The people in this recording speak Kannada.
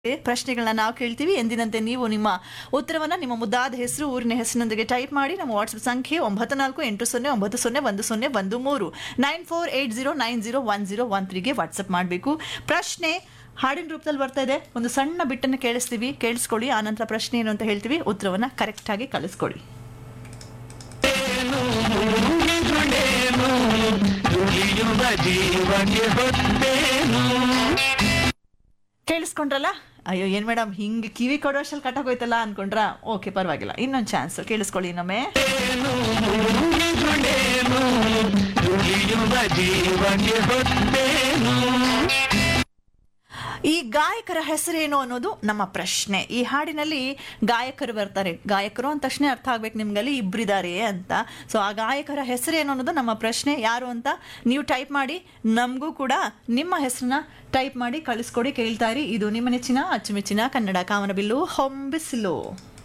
ಪ್ರಶ್ನೆಗಳನ್ನ ನಾವು ಕೇಳ್ತೀವಿ ಎಂದಿನಂತೆ ನೀವು ನಿಮ್ಮ ಉತ್ತರವನ್ನ ನಿಮ್ಮ ಮುದ್ದಾದ ಹೆಸರು ಊರಿನ ಹೆಸರಿನೊಂದಿಗೆ ಟೈಪ್ ಮಾಡಿ ನಮ್ಮ ವಾಟ್ಸ್ಆಪ್ ಸಂಖ್ಯೆ ಒಂಬತ್ತು ನಾಲ್ಕು ಎಂಟು ಸೊನ್ನೆ ಒಂಬತ್ತು ಸೊನ್ನೆ ಒಂದು ಸೊನ್ನೆ ಒಂದು ಮೂರು nine four eight zero nine zero one zero one ತ್ರೀಗೆ ವಾಟ್ಸಪ್ ಮಾಡಬೇಕು ಪ್ರಶ್ನೆ ಹಾಡಿನ ರೂಪದಲ್ಲಿ ಬರ್ತಾ ಇದೆ ಒಂದು ಸಣ್ಣ ಬಿಟ್ಟನ್ನು ಕೇಳಿಸ್ತೀವಿ ಕೇಳಿಸ್ಕೊಳ್ಳಿ ಆನಂತರ ಪ್ರಶ್ನೆ ಏನು ಅಂತ ಹೇಳ್ತೀವಿ ಉತ್ತರವನ್ನ ಕರೆಕ್ಟಾಗಿ ಕಳಿಸ್ಕೊಡಿ ದುಡಿಯುವ ಜೀವಕ್ಕೆ ಹೊತ್ತೇನು ಕೇಳಿಸ್ಕೊಂಡ್ರಲ್ಲ ಅಯ್ಯೋ ಏನ್ ಮೇಡಮ್ ಹಿಂಗೆ ಕಿವಿ ಕೊಡೋಷ್ಟಲ್ಲಿ ಕಟ್ಟಾಗೋಯ್ತಲ್ಲ ಅನ್ಕೊಂಡ್ರಾ ಓಕೆ ಪರವಾಗಿಲ್ಲ ಇನ್ನೊಂದು ಚಾನ್ಸ್ ಕೇಳಿಸ್ಕೊಳ್ಳಿ ಇನ್ನೊಮ್ಮೆ ದುಡಿಯುವುದೇನು ದುಡಿಯುವ ಜೀವಕ್ಕೆ ಹೊತ್ತೇನು ಈ ಗಾಯಕರ ಹೆಸರೇನು ಅನ್ನೋದು ನಮ್ಮ ಪ್ರಶ್ನೆ ಈ ಹಾಡಿನಲ್ಲಿ ಗಾಯಕರು ಬರ್ತಾರೆ ಗಾಯಕರು ಅಂದ ತಕ್ಷಣ ಅರ್ಥ ಆಗ್ಬೇಕು ನಿಮ್ಗಲ್ಲಿ ಇಬ್ಬರಿದ್ದಾರೆ ಅಂತ ಸೊ ಆ ಗಾಯಕರ ಹೆಸರೇನು ಅನ್ನೋದು ನಮ್ಮ ಪ್ರಶ್ನೆ ಯಾರು ಅಂತ ನೀವು ಟೈಪ್ ಮಾಡಿ ನಮಗೂ ಕೂಡ ನಿಮ್ಮ ಹೆಸರನ್ನ ಟೈಪ್ ಮಾಡಿ ಕಳಿಸ್ಕೊಡಿ ಕೇಳ್ತಾ ಇರಿ ಇದು ನಿಮ್ಮ ನೆಚ್ಚಿನ ಅಚ್ಚುಮೆಚ್ಚಿನ ಕನ್ನಡ ಕಾಮನಬಿಲ್ಲು ಹೊಂಬಿಸಿಲು